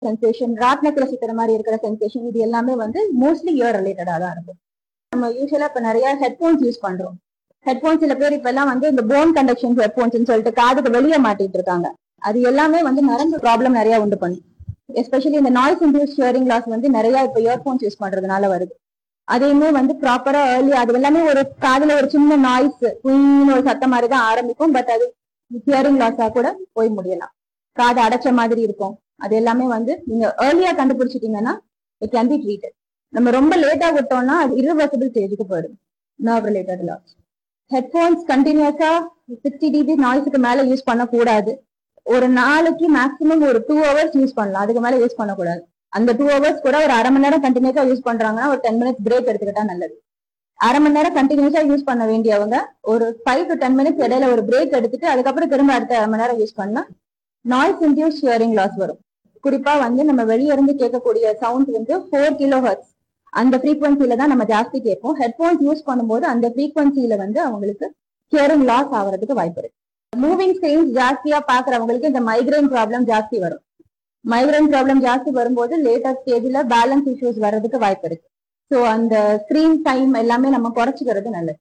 sensation ராட்னத்துல சுத்துற மாதிரி இருக்கிற சென்சேஷன் இது எல்லாமே வந்து மோஸ்ட்லி இயர் ரிலேட்டடா தான் இருக்கும் நம்ம யூஸ்வலா இப்ப நிறைய ஹெட்போன்ஸ் யூஸ் பண்றோம் ஹெட்போன்ஸ் சில பேர் இப்ப எல்லாம் வந்து இந்த போன் கண்டக்ஷன் ஹெட்போன்ஸ் சொல்லிட்டு காதுக்கு வெளியே மாட்டிட்டு இருக்காங்க அது எல்லாமே வந்து நரம்பு ப்ராப்ளம் நிறைய உண்டு பண்ணும் எஸ்பெஷலி இந்த நாய்ஸ் இன்டியூஸ் ஹியரிங் லாஸ் வந்து நிறைய இப்ப இயர்போன்ஸ் யூஸ் பண்றதுனால வருது அதையுமே வந்து ப்ராப்பரா ஏர்லி அது எல்லாமே ஒரு காதுல ஒரு சின்ன நாய்ஸ் ஒரு சத்தம் மாதிரி தான் ஆரம்பிக்கும் பட் அது ஹியரிங் லாஸா கூட போய் முடியலாம் காது அடைச்ச மாதிரி இருக்கும் அது எல்லாமே வந்து நீங்க ஏர்லியா கண்டுபிடிச்சிட்டீங்கன்னா இட் கேன் பி ட்ரீட்டட் நம்ம ரொம்ப லேட்டா விட்டோம்னா அது irreversible ஸ்டேஜுக்கு போயிடும் நர்வ் ரிலேட்டட் லாஸ் ஹெட்போன்ஸ் கண்டினியூஸா சிக்ஸ்டி டிபி நாய்ஸுக்கு மேல யூஸ் பண்ணக்கூடாது ஒரு நாளைக்கு மேக்ஸிமம் ஒரு டூ ஹவர்ஸ் யூஸ் பண்ணலாம் அதுக்கு மேல யூஸ் பண்ணக்கூடாது அந்த டூ ஹவர்ஸ் கூட ஒரு அரை மணி நேரம் கண்டினியூஸா யூஸ் பண்றாங்கன்னா ஒரு டென் மினிட்ஸ் பிரேக் எடுத்துக்கிட்டா நல்லது அரை மணி நேரம் கண்டினியூஸா யூஸ் பண்ண வேண்டியவங்க ஒரு ஃபைவ் டு டென் மினிட்ஸ் இடையில ஒரு பிரேக் எடுத்துட்டு அதுக்கப்புறம் திரும்ப அடுத்த அரை மணி நேரம் யூஸ் பண்ணா நாய்ஸ் இன்டியூஸ் ஹியரிங் லாஸ் வரும் குறிப்பா வந்து நம்ம வெளிய இருந்து கேட்கக்கூடிய சவுண்ட் வந்து ஃபோர் கிலோ ஹர்ட்ஸ் அந்த ஃப்ரீக்வன்சில தான் நம்ம ஜாஸ்தி கேட்போம் ஹெட்போன்ஸ் யூஸ் பண்ணும்போது அந்த ஃப்ரீக்வன்சில வந்து அவங்களுக்கு ஹியரிங் லாஸ் ஆகிறதுக்கு வாய்ப்பு இருக்கு மூவிங் ஸ்கிரீன்ஸ் ஜாஸ்தியா பாக்குறவங்களுக்கு இந்த மைக்ரைன் ப்ராப்ளம் ஜாஸ்தி வரும் மைக்ரைன் ப்ராப்ளம் ஜாஸ்தி வரும்போது லேட்டர் ஸ்டேஜ்ல பேலன்ஸ் இஷ்யூஸ் வர்றதுக்கு வாய்ப்பு இருக்கு ஸோ அந்த ஸ்கிரீன் டைம் எல்லாமே நம்ம குறைச்சிக்கிறது நல்லது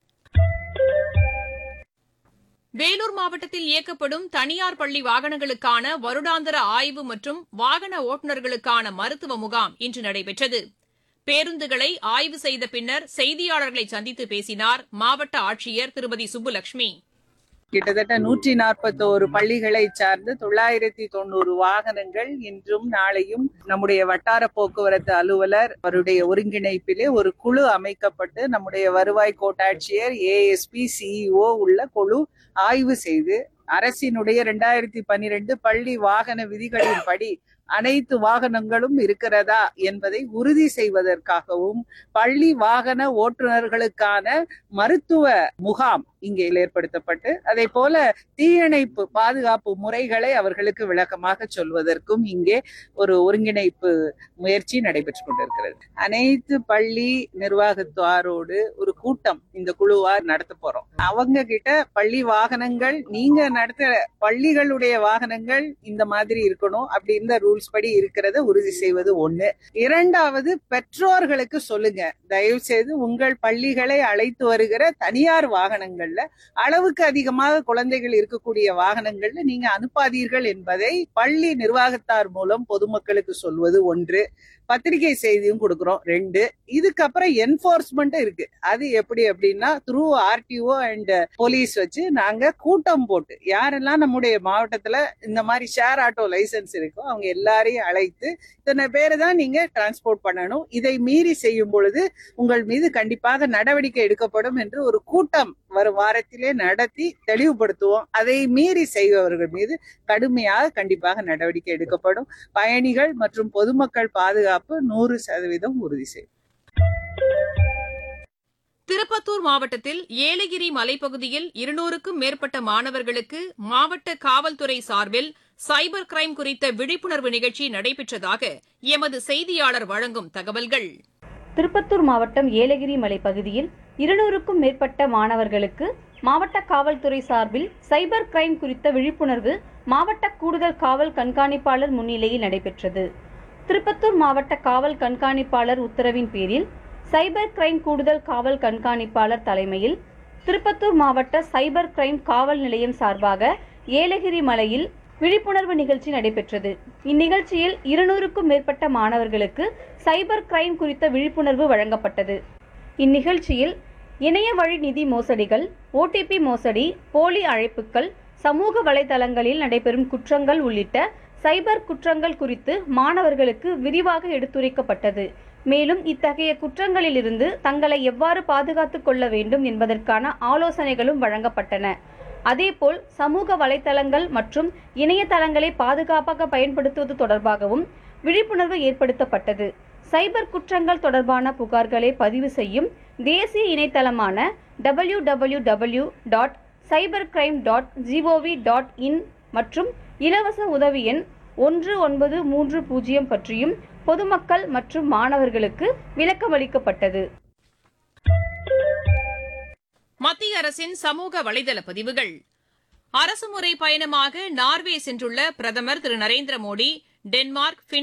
வேலூர் மாவட்டத்தில் இயக்கப்படும் தனியார் பள்ளி வாகனங்களுக்கான வருடாந்திர ஆய்வு மற்றும் வாகன ஓட்டுநர்களுக்கான மருத்துவ முகாம் இன்று நடைபெற்றது பேருந்துகளை ஆய்வு செய்த பின்னர் செய்தியாளர்களை சந்தித்து பேசினார் மாவட்ட ஆட்சியர் திருமதி சுப்புலட்சுமி கிட்டத்தட்ட நூற்றி நாற்பத்தோரு பள்ளிகளை சார்ந்து தொள்ளாயிரத்தி தொண்ணூறு வாகனங்கள் இன்றும் நாளையும் நம்முடைய வட்டார போக்குவரத்து அலுவலர் அவருடைய ஒருங்கிணைப்பிலே ஒரு குழு அமைக்கப்பட்டு நம்முடைய வருவாய் கோட்டாட்சியர் ஏஎஸ்பி சிஇஓ உள்ள குழு ஆய்வு செய்து அரசினுடைய இரண்டாயிரத்தி பன்னிரெண்டு பள்ளி வாகன விதிகளின்படி அனைத்து வாகனங்களும் இருக்கிறதா என்பதை உறுதி செய்வதற்காகவும் பள்ளி வாகன ஓட்டுநர்களுக்கான மருத்துவ முகாம் இங்கே ஏற்படுத்தப்பட்டு அதே போல தீயணைப்பு பாதுகாப்பு முறைகளை அவர்களுக்கு விளக்கமாக சொல்வதற்கும் இங்கே ஒரு ஒருங்கிணைப்பு முயற்சி நடைபெற்று கொண்டிருக்கிறது அனைத்து பள்ளி நிர்வாகத்தாரோடு ஒரு கூட்டம் இந்த குழுவா நடத்த போறோம் அவங்க கிட்ட பள்ளி வாகனங்கள் நீங்க நடத்துற பள்ளிகளுடைய வாகனங்கள் இந்த மாதிரி இருக்கணும் அப்படி இந்த ரூல்ஸ் படி இருக்கிறத உறுதி செய்வது ஒண்ணு இரண்டாவது பெற்றோர்களுக்கு சொல்லுங்க தயவு செய்து உங்கள் பள்ளிகளை அழைத்து வருகிற தனியார் வாகனங்கள்ல அளவுக்கு அதிகமாக குழந்தைகள் இருக்கக்கூடிய வாகனங்கள்ல நீங்க அனுப்பாதீர்கள் என்பதை பள்ளி நிர்வாகத்தார் மூலம் பொதுமக்களுக்கு சொல்வது ஒன்று பத்திரிகை செய்தியும் கொடுக்கிறோம் ரெண்டு இதுக்கப்புறம் என்போர்ஸ்மெண்ட் இருக்கு அது எப்படி அப்படின்னா த்ரூ ஆர்டிஓ அண்ட் போலீஸ் வச்சு நாங்க கூட்டம் போட்டு யாரெல்லாம் நம்முடைய மாவட்டத்துல இந்த மாதிரி ஷேர் ஆட்டோ லைசன்ஸ் இருக்கோ அவங்க எல்லாரையும் அழைத்து இத்தனை பேரை தான் நீங்க டிரான்ஸ்போர்ட் பண்ணணும் இதை மீறி செய்யும் பொழுது உங்கள் மீது கண்டிப்பாக நடவடிக்கை எடுக்கப்படும் என்று ஒரு கூட்டம் வரும் வாரத்திலே நடத்தி தெளிவுபடுத்துவோம் அதை மீறி செய்பவர்கள் மீது கடுமையாக கண்டிப்பாக நடவடிக்கை எடுக்கப்படும் பயணிகள் மற்றும் பொதுமக்கள் பாதுகாப்பு நூறு சதவீதம் உறுதி செய்யும் திருப்பத்தூர் மாவட்டத்தில் ஏலகிரி மலைப்பகுதியில் இருநூறுக்கும் மேற்பட்ட மாணவர்களுக்கு மாவட்ட காவல்துறை சார்பில் சைபர் கிரைம் குறித்த விழிப்புணர்வு நிகழ்ச்சி நடைபெற்றதாக எமது செய்தியாளர் வழங்கும் தகவல்கள் திருப்பத்தூர் மாவட்டம் ஏலகிரி மலைப்பகுதியில் இருநூறுக்கும் மேற்பட்ட மாணவர்களுக்கு மாவட்ட காவல்துறை சார்பில் சைபர் கிரைம் குறித்த விழிப்புணர்வு மாவட்ட கூடுதல் காவல் கண்காணிப்பாளர் முன்னிலையில் நடைபெற்றது திருப்பத்தூர் மாவட்ட காவல் கண்காணிப்பாளர் உத்தரவின் பேரில் சைபர் கிரைம் கூடுதல் காவல் கண்காணிப்பாளர் தலைமையில் திருப்பத்தூர் மாவட்ட சைபர் கிரைம் காவல் நிலையம் சார்பாக ஏலகிரி மலையில் விழிப்புணர்வு நிகழ்ச்சி நடைபெற்றது இந்நிகழ்ச்சியில் இருநூறுக்கும் மேற்பட்ட மாணவர்களுக்கு சைபர் கிரைம் குறித்த விழிப்புணர்வு வழங்கப்பட்டது இந்நிகழ்ச்சியில் இணைய வழி நிதி மோசடிகள் ஓடிபி மோசடி போலி அழைப்புகள் சமூக வலைதளங்களில் நடைபெறும் குற்றங்கள் உள்ளிட்ட சைபர் குற்றங்கள் குறித்து மாணவர்களுக்கு விரிவாக எடுத்துரைக்கப்பட்டது மேலும் இத்தகைய குற்றங்களிலிருந்து தங்களை எவ்வாறு பாதுகாத்துக் கொள்ள வேண்டும் என்பதற்கான ஆலோசனைகளும் வழங்கப்பட்டன அதேபோல் சமூக வலைதளங்கள் மற்றும் இணையதளங்களை பாதுகாப்பாக பயன்படுத்துவது தொடர்பாகவும் விழிப்புணர்வு ஏற்படுத்தப்பட்டது சைபர் குற்றங்கள் தொடர்பான புகார்களை பதிவு செய்யும் தேசிய இணையதளமான W W W dot cyber crime dot G O V dot in மற்றும் இலவச உதவி எண் ஒன்று ஒன்பது மூன்று பூஜ்ஜியம் பற்றியும் பொதுமக்கள் மற்றும் மாணவர்களுக்கு விளக்கமளிக்கப்பட்டது மத்திய அரசின் சமூக வலைதள பதிவுகள் அரசுமுறை பயணமாக நார்வே சென்றுள்ள பிரதமர் திரு நரேந்திர மோடி டென்மார்க்